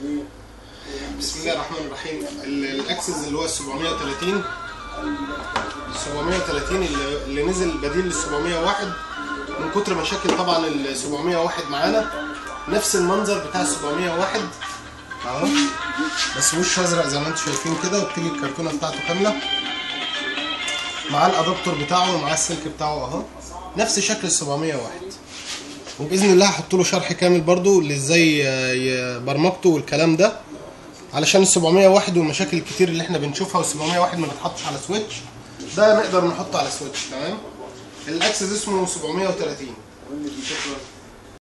بسم الله الرحمن الرحيم ال- الاكسس اللي هو ال 730 730 اللي, اللي نزل بديل لل 701 من كتر مشاكل طبعا ال 701 معانا نفس المنظر بتاع ال 701 اهو بس وش ازرق زي ما انتم شايفين كده وبتيجي الكرتونه بتاعته كامله معاه الادابتور بتاعه ومعاه السلك بتاعه اهو نفس شكل ال 701 وباذن الله هحط له شرح كامل برضو ازاي آه، برمجته والكلام ده علشان ال 701 والمشاكل الكتير اللي احنا بنشوفها وال 701 ما بيتحطش على سويتش ده نقدر نحطه على سويتش تمام الاكسس اسمه 730 شكرا